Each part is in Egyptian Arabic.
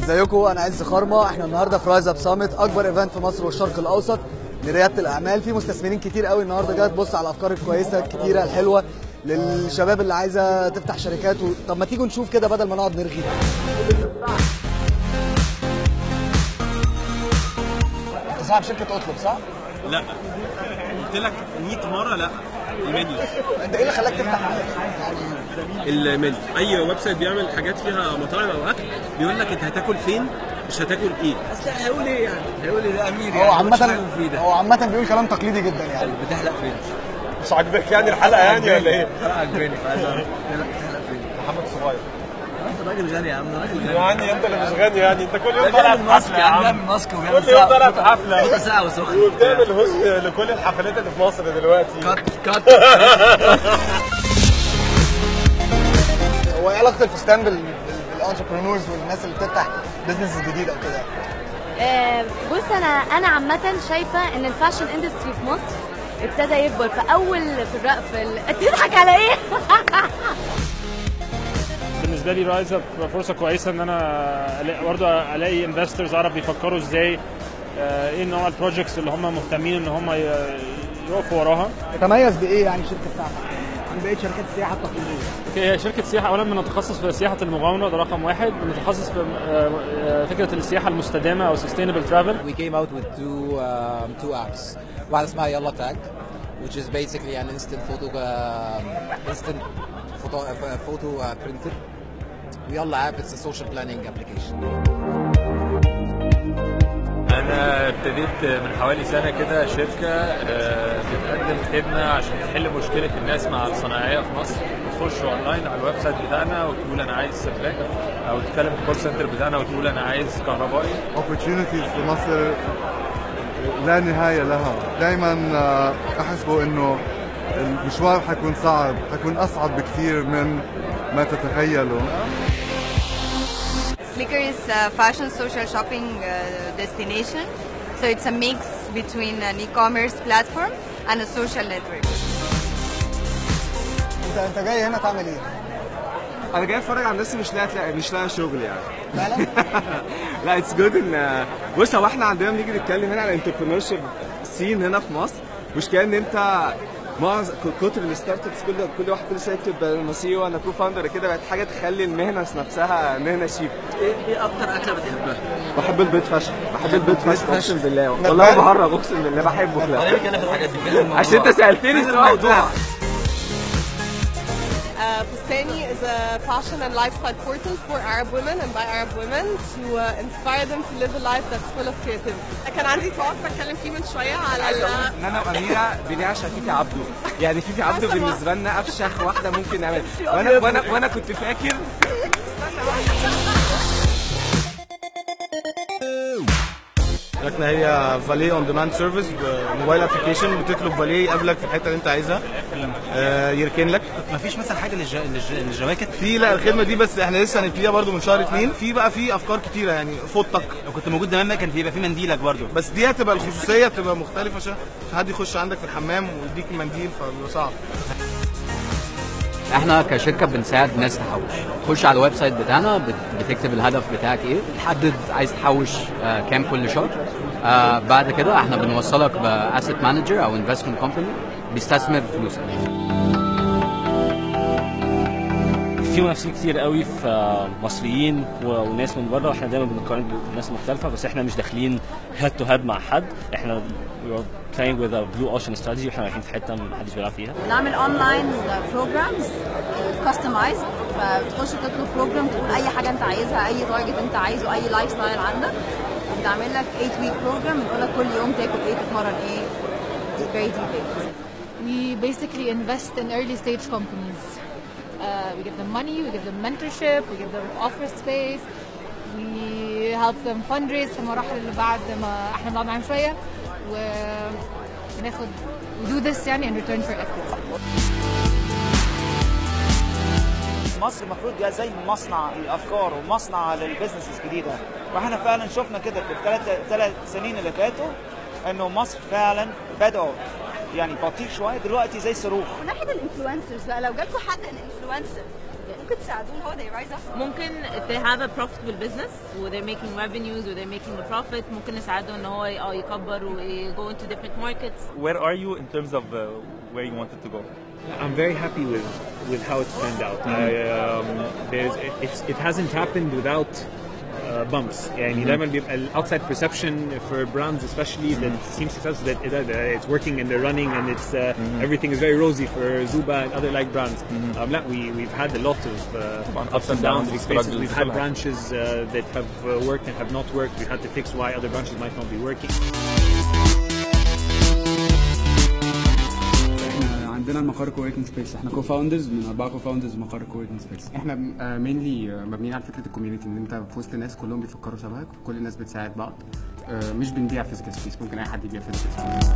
ازيكم انا عز خرمه احنا النهارده في رايز اب سامت اكبر ايفنت في مصر والشرق الاوسط لرياده الاعمال في مستثمرين كتير قوي النهارده جايه تبص على الافكار الكويسه الكتيره الحلوه للشباب اللي عايزه تفتح شركات و... طب ما تيجوا نشوف كده بدل ما نقعد نرغي انت صاحب شركه اطلب صح؟ لا قلت لك 100 مره لا المنيوز انت ايه اللي خلاك تفتح المنيوز اي ويب سايت بيعمل حاجات فيها مطاعم او اكل بيقول لك انت هتاكل فين مش هتاكل ايه اصل هيقول ايه يعني؟ هيقول ايه ده امير هو يعني مش حاجة عامة مفيدة هو عامة بيقول كلام تقليدي جدا يعني بتحلق فين؟ مش عاجبك يعني الحلقه يعني ولا ايه؟ الحلقة عجباني فعايز اعرف بتحلق فين؟ محمد صغير انت راجل غني يا عم انا راجل غني يعني انت اللي مش غني يعني انت كل يوم ده طالع بيعمل في ماسك حفله يا يا عم عم بيعمل ماسك وبيعمل كل يوم طالع في حفله ربع ساعة وسخن وبتعمل هوست لكل الحفلات اللي في مصر دلوقتي كات كات هو ايه علاقة الفستان بال بالانتربرونورز والناس اللي بتفتح بزنس جديد او كده آه، بص انا انا عامه شايفه ان الفاشن اندستري في مصر ابتدى يكبر فاول في الرق في ال... تضحك على ايه؟ بالنسبه لي رايز اب فرصه كويسه ان انا ألاقي برضه الاقي انفسترز عرب بيفكروا ازاي آه، ايه نوع البروجكتس اللي هم مهتمين ان هم ي- يقفوا وراها تتميز بايه يعني الشركة بتاعتك عن بقية شركات السياحة التقليدية اوكي هي شركه سياحه اولا بنتخصص في سياحه المغامره ده رقم واحد بنتخصص في آه، آه، فكره السياحه المستدامه او sustainable travel we came out with two um, two apps. واحدة اسمها يلا تاج which is basically an instant photo um, instant photo uh, photo uh, printed. ويلا app it's a social planning application. انا ابتديت من حوالي سنه كده شركه آه، بتقدم خدمه عشان تحل مشكله الناس مع الصناعيه في مصر تخش اونلاين على الويب سايت بتاعنا وتقول انا عايز سباك او تكلم الكول سنتر بتاعنا وتقول انا عايز كهربائي opportunities في مصر لا نهاية لها دائما أحسبه إنه المشوار حيكون صعب حيكون أصعب بكثير من ما تتخيلوا Slicker is a fashion social shopping uh, destination. So it's a mix between an e-commerce platform and a social network. انت انت جاي هنا تعمل ايه؟ انا جاي اتفرج على الناس اللي مش لاقي مش لاقي شغل يعني فعلا؟ لا اتس جود ان بص هو احنا عندنا بنيجي نتكلم هنا على انتربرنور شيب سين هنا في مصر مشكله ان انت معظم كتر الستارت ابس كل كل واحد كل شويه يكتب انا سي او انا كو فاوندر كده بقت حاجه تخلي المهنه نفسها مهنه شيك ايه ايه اكتر اكله بتحبها؟ بحب البيض فشخ بحب البيض فشخ اقسم بالله والله ما بهرج اقسم بالله بحبه انا كده ليه كده في الحاجات دي فين الموضوع؟ عشان انت سالتني فين السؤال الموضوع؟ ده Uh, Fustani is a fashion and lifestyle portal for Arab women and by Arab women to uh, inspire them to live a life that's full of creativity. كان عندي توك بتكلم فيه من شويه على عايز اقول ال- ان انا واميره بنعشق فيفي عبده يعني فيفي عبده حسب بالنسبه لنا افشخ واحده ممكن نعملها وانا وانا وانا كنت فاكر شركتنا هي فالي اون ديماند سيرفيس موبايل ابلكيشن بتطلب فالي يقابلك في الحته اللي انت عايزها آه، يركن لك مفيش مثلا حاجه للج... للج... للجواكت في لا الخدمه دي بس احنا لسه هنبتديها برضو من شهر اتنين في بقى في افكار كتيره يعني فوتك لو كنت موجود زمان كان بيبقى في منديلك برضو بس دي هتبقى الخصوصيه بتبقى مختلفه عشان عشان حد يخش عندك في الحمام ويديك المنديل فبيبقى صعب احنا كشركة بنساعد ناس تحوش تخش على الويب سايت بتاعنا بت- بتكتب الهدف بتاعك ايه تحدد عايز تحوش آه، كام كل شهر آه، بعد كده احنا بنوصلك باسيت مانجر او انفستمنت كومباني بيستثمر فلوسك في منافسين كتير قوي في مصريين و- وناس من بره واحنا دايما بنقارن بناس مختلفه بس احنا مش داخلين هيد تو هيد مع حد احنا we are playing with a blue ocean strategy احنا رايحين في حته محدش بيلعب فيها نعمل اونلاين بروجرامز كاستمايزد فبتخش تطلب بروجرام تقول اي حاجه انت عايزها اي تارجت انت عايزه اي لايف ستايل عندك بنعمل لك 8 ويك بروجرام بنقول لك كل يوم تاكل ايه تتمرن ايه very detailed. We basically invest in early stage companies. Uh, we give them money, we give them mentorship, we give them office space, we help them fundraise في المراحل اللي بعد ما احنا بنقعد معاهم شويه وناخد we do this يعني in return for equity. مصر المفروض يبقى زي مصنع الافكار ومصنع للبزنس الجديده واحنا فعلا شفنا كده في الثلاث ثلاث سنين اللي فاتوا انه مصر فعلا بدأوا يعني بطيء شويه دلوقتي زي صاروخ من ناحيه الانفلونسرز بقى لو جالكم حد انفلونسر ممكن تساعدوهم هو they rise up ممكن if they have a profitable business و they're making revenues و they're making a profit ممكن نساعده ان هو اه يكبر و go into different markets Where are you in terms of uh, where you wanted to go? I'm very happy with with how it's turned out. I, um, there's it, it's, it hasn't happened without uh, bumps. يعني دايما بيبقى ال outside perception for brands especially that seems to us that, that, that it's working and they're running and it's uh, everything is very rosy for Zuba and other like brands. Um, لا, we we've had a lot of uh, ups and downs, experiences. We've had branches uh, that have uh, worked and have not worked. We had to fix why other branches might not be working. احنا عندنا المقر كووركينج سبيس احنا كو فاوندرز من اربعه كو فاوندرز مقر كووركينج سبيس احنا مينلي مبنيين على فكره الكوميونتي ان انت في وسط ناس كلهم بيفكروا شبهك كل الناس بتساعد بعض آه، مش بنبيع فيزيكال سبيس ممكن اي حد يبيع فيزيكال سبيس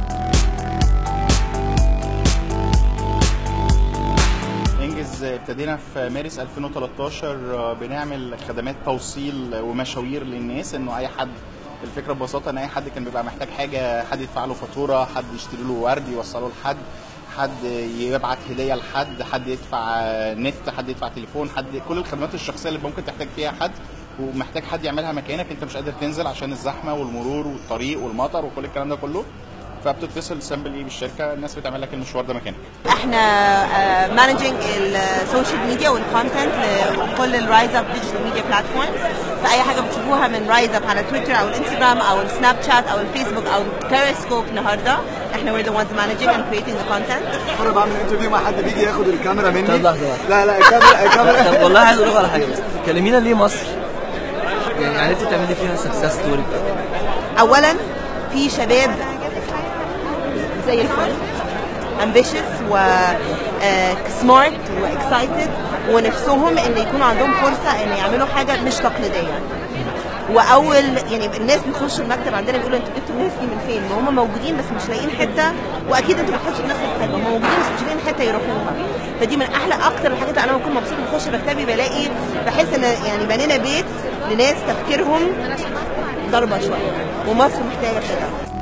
انجز ابتدينا في مارس 2013 آه، بنعمل خدمات توصيل ومشاوير للناس انه اي حد الفكره ببساطه ان اي حد كان بيبقى محتاج حاجه حد يدفع له فاتوره حد يشتري له ورد يوصله لحد حد يبعت هديه لحد حد يدفع آه، نت حد يدفع تليفون حد كل الخدمات الشخصيه اللي ممكن تحتاج فيها حد ومحتاج حد يعملها مكانك انت مش قادر تنزل عشان الزحمه والمرور والطريق والمطر وكل الكلام ده كله فبتتصل سامبلي بالشركه الناس بتعمل لك المشوار ده مكانك احنا مانجنج السوشيال ميديا والكونتنت لكل الرايز اب ديجيتال ميديا بلاتفورمز فاي حاجه بتشوفوها من رايز اب على تويتر او الانستغرام او السناب شات او الفيسبوك او بيريسكوب النهارده احنا we're the ones managing and creating the content مره بعمل انترفيو مع حد بيجي ياخد الكاميرا مني طب لحظة واحدة. لا لا الكاميرا الكاميرا طب والله عايز اقول لك على حاجه بس كلمينا ليه مصر؟ يعني عرفتي تعملي فيها سكسس ستوري اولا في شباب زي الفل ambitious و سمارت واكسايتد ونفسهم ان يكون عندهم فرصه ان يعملوا حاجه مش تقليديه واول يعني الناس بيخشوا المكتب عندنا بيقولوا انتوا جبتوا الناس دي من فين؟ ما هم موجودين بس مش لاقيين حته واكيد انتوا بتحسوا بنفس الحاجه هم موجودين بس مش لاقيين حته يروحوها فدي من احلى اكتر الحاجات اللي انا بكون مبسوطه بخش مكتبي بلاقي بحس ان يعني بنينا بيت لناس تفكيرهم ضربه شويه ومصر محتاجه كده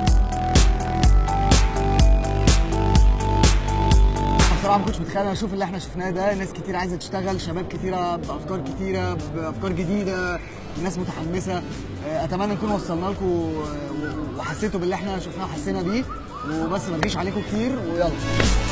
بصراحه ما كنتش متخيل انا اشوف اللي احنا شفناه ده ناس كتير عايزه تشتغل شباب كتيره بافكار كتيره بافكار جديده ناس متحمسه آه، اتمنى نكون وصلنا لكم وحسيتوا باللي احنا شفناه وحسينا بيه وبس ما تجيش عليكم كتير ويلا